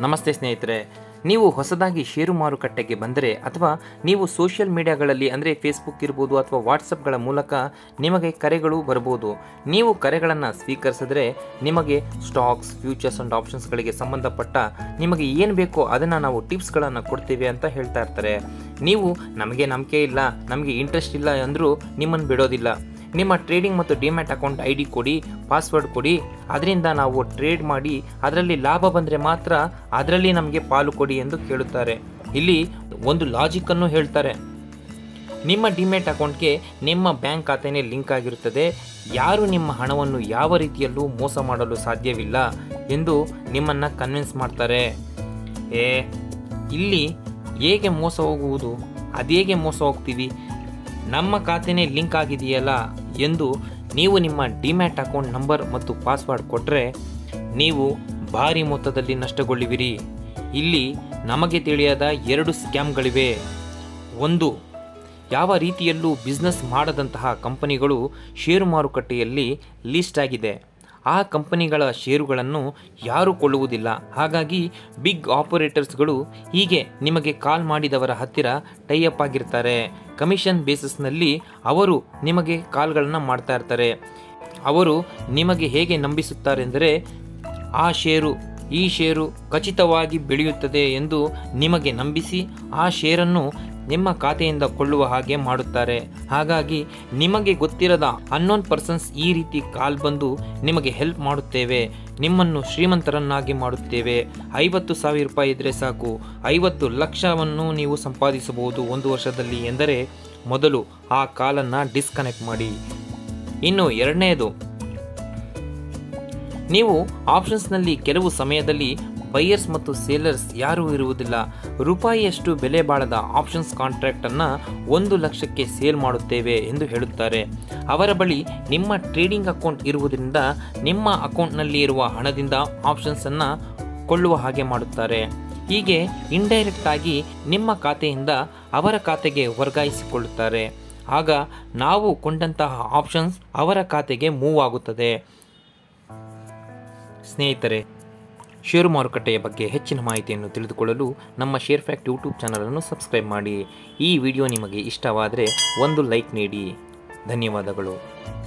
ನಮಸ್ತೆ ಸ್ನೇಹಿತರೆ ನೀವು ಹೊಸದಾಗಿ ಷೇರು ಮಾರುಕಟ್ಟೆಗೆ ಬಂದರೆ ಅಥವಾ ನೀವು ಸೋಷಿಯಲ್ ಮೀಡಿಯಾಗಳಲ್ಲಿ ಅಂದರೆ ಫೇಸ್ಬುಕ್ ಇರ್ಬೋದು ಅಥವಾ ವಾಟ್ಸಪ್ಗಳ ಮೂಲಕ ನಿಮಗೆ ಕರೆಗಳು ಬರ್ಬೋದು ನೀವು ಕರೆಗಳನ್ನು ಸ್ವೀಕರಿಸಿದ್ರೆ ನಿಮಗೆ ಸ್ಟಾಕ್ಸ್ ಫ್ಯೂಚರ್ಸ್ ಆ್ಯಂಡ್ ಆಪ್ಷನ್ಸ್ಗಳಿಗೆ ಸಂಬಂಧಪಟ್ಟ ನಿಮಗೆ ಏನು ಬೇಕೋ ಅದನ್ನು ನಾವು ಟಿಪ್ಸ್ಗಳನ್ನು ಕೊಡ್ತೀವಿ ಅಂತ ಹೇಳ್ತಾ ಇರ್ತಾರೆ ನೀವು ನಮಗೆ ನಂಬಿಕೆ ಇಲ್ಲ ನಮಗೆ ಇಂಟ್ರೆಸ್ಟ್ ಇಲ್ಲ ಅಂದರೂ ನಿಮ್ಮನ್ನು ಬಿಡೋದಿಲ್ಲ ನಿಮ್ಮ ಟ್ರೇಡಿಂಗ್ ಮತ್ತು ಡಿಮ್ಯಾಟ್ ಅಕೌಂಟ್ ಐ ಡಿ ಕೊಡಿ ಪಾಸ್ವರ್ಡ್ ಕೊಡಿ ಅದರಿಂದ ನಾವು ಟ್ರೇಡ್ ಮಾಡಿ ಅದರಲ್ಲಿ ಲಾಭ ಬಂದರೆ ಮಾತ್ರ ಅದರಲ್ಲಿ ನಮಗೆ ಪಾಲು ಕೊಡಿ ಎಂದು ಕೇಳುತ್ತಾರೆ ಇಲ್ಲಿ ಒಂದು ಲಾಜಿಕ್ಕನ್ನು ಹೇಳ್ತಾರೆ ನಿಮ್ಮ ಡಿಮ್ಯಾಟ್ ಅಕೌಂಟ್ಗೆ ನಿಮ್ಮ ಬ್ಯಾಂಕ್ ಖಾತೆನೇ ಲಿಂಕ್ ಆಗಿರುತ್ತದೆ ಯಾರು ನಿಮ್ಮ ಹಣವನ್ನು ಯಾವ ರೀತಿಯಲ್ಲೂ ಮೋಸ ಮಾಡಲು ಸಾಧ್ಯವಿಲ್ಲ ಎಂದು ನಿಮ್ಮನ್ನು ಕನ್ವಿನ್ಸ್ ಮಾಡ್ತಾರೆ ಏ ಇಲ್ಲಿ ಹೇಗೆ ಮೋಸ ಹೋಗುವುದು ಅದೇಗೆ ಮೋಸ ಹೋಗ್ತೀವಿ ನಮ್ಮ ಖಾತೆನೇ ಲಿಂಕ್ ಆಗಿದೆಯಲ್ಲ ಎಂದು ನೀವು ನಿಮ್ಮ ಡಿಮ್ಯಾಟ್ ಅಕೌಂಟ್ ನಂಬರ್ ಮತ್ತು ಪಾಸ್ವರ್ಡ್ ಕೊಟ್ಟರೆ ನೀವು ಭಾರಿ ಮೊತ್ತದಲ್ಲಿ ನಷ್ಟಗೊಳ್ಳುವಿರಿ ಇಲ್ಲಿ ನಮಗೆ ತಿಳಿಯದ ಎರಡು ಸ್ಕ್ಯಾಮ್ಗಳಿವೆ ಒಂದು ಯಾವ ರೀತಿಯಲ್ಲೂ ಬಿಸ್ನೆಸ್ ಮಾಡದಂತಹ ಕಂಪನಿಗಳು ಷೇರು ಮಾರುಕಟ್ಟೆಯಲ್ಲಿ ಲಿಸ್ಟ್ ಆಗಿದೆ ಆ ಕಂಪನಿಗಳ ಷೇರುಗಳನ್ನು ಯಾರೂ ಕೊಳ್ಳುವುದಿಲ್ಲ ಹಾಗಾಗಿ ಬಿಗ್ ಆಪರೇಟರ್ಸ್ಗಳು ಹೀಗೆ ನಿಮಗೆ ಕಾಲ್ ಮಾಡಿದವರ ಹತ್ತಿರ ಟೈಅಪ್ ಆಗಿರ್ತಾರೆ ಕಮಿಷನ್ ಬೇಸಿಸ್ನಲ್ಲಿ ಅವರು ನಿಮಗೆ ಕಾಲ್ಗಳನ್ನು ಮಾಡ್ತಾ ಇರ್ತಾರೆ ಅವರು ನಿಮಗೆ ಹೇಗೆ ನಂಬಿಸುತ್ತಾರೆಂದರೆ ಆ ಷೇರು ಈ ಷೇರು ಖಚಿತವಾಗಿ ಬೆಳೆಯುತ್ತದೆ ಎಂದು ನಿಮಗೆ ನಂಬಿಸಿ ಆ ಷೇರನ್ನು ನಿಮ್ಮ ಖಾತೆಯಿಂದ ಕೊಳ್ಳುವ ಹಾಗೆ ಮಾಡುತ್ತಾರೆ ಹಾಗಾಗಿ ನಿಮಗೆ ಗೊತ್ತಿರದ ಅನ್ನೋನ್ ಪರ್ಸನ್ಸ್ ಈ ರೀತಿ ಕಾಲ್ ಬಂದು ನಿಮಗೆ ಹೆಲ್ಪ್ ಮಾಡುತ್ತೇವೆ ನಿಮ್ಮನ್ನು ಶ್ರೀಮಂತರನ್ನಾಗಿ ಮಾಡುತ್ತೇವೆ ಐವತ್ತು ಸಾವಿರ ರೂಪಾಯಿ ಇದ್ದರೆ ಸಾಕು ಐವತ್ತು ಲಕ್ಷವನ್ನು ನೀವು ಸಂಪಾದಿಸಬಹುದು ಒಂದು ವರ್ಷದಲ್ಲಿ ಎಂದರೆ ಮೊದಲು ಆ ಕಾಲನ್ನು ಡಿಸ್ಕನೆಕ್ಟ್ ಮಾಡಿ ಇನ್ನು ಎರಡನೆಯದು ನೀವು ಆಪ್ಷನ್ಸ್ನಲ್ಲಿ ಕೆಲವು ಸಮಯದಲ್ಲಿ ಬೈಯರ್ಸ್ ಮತ್ತು ಸೇಲರ್ಸ್ ಯಾರೂ ಇರುವುದಿಲ್ಲ ರೂಪಾಯಿಯಷ್ಟು ಬೆಲೆ ಬಾಳದ ಆಪ್ಷನ್ಸ್ ಕಾಂಟ್ರಾಕ್ಟನ್ನು ಒಂದು ಲಕ್ಷಕ್ಕೆ ಸೇಲ್ ಮಾಡುತ್ತೇವೆ ಎಂದು ಹೇಳುತ್ತಾರೆ ಅವರ ಬಳಿ ನಿಮ್ಮ ಟ್ರೇಡಿಂಗ್ ಅಕೌಂಟ್ ಇರುವುದರಿಂದ ನಿಮ್ಮ ಅಕೌಂಟ್ನಲ್ಲಿ ಇರುವ ಹಣದಿಂದ ಆಪ್ಷನ್ಸನ್ನು ಕೊಳ್ಳುವ ಹಾಗೆ ಮಾಡುತ್ತಾರೆ ಹೀಗೆ ಇಂಡೈರೆಕ್ಟ್ ಆಗಿ ನಿಮ್ಮ ಖಾತೆಯಿಂದ ಅವರ ಖಾತೆಗೆ ವರ್ಗಾಯಿಸಿಕೊಳ್ಳುತ್ತಾರೆ ಆಗ ನಾವು ಕೊಂಡಂತಹ ಆಪ್ಷನ್ಸ್ ಅವರ ಖಾತೆಗೆ ಮೂವ್ ಆಗುತ್ತದೆ ಸ್ನೇಹಿತರೆ ಷೇರು ಮಾರುಕಟ್ಟೆಯ ಬಗ್ಗೆ ಹೆಚ್ಚಿನ ಮಾಹಿತಿಯನ್ನು ತಿಳಿದುಕೊಳ್ಳಲು ನಮ್ಮ ಶೇರ್ ಫ್ಯಾಕ್ಟ್ ಯೂಟ್ಯೂಬ್ ಚಾನಲನ್ನು ಸಬ್ಸ್ಕ್ರೈಬ್ ಮಾಡಿ ಈ ವಿಡಿಯೋ ನಿಮಗೆ ಇಷ್ಟವಾದರೆ ಒಂದು ಲೈಕ್ ನೀಡಿ ಧನ್ಯವಾದಗಳು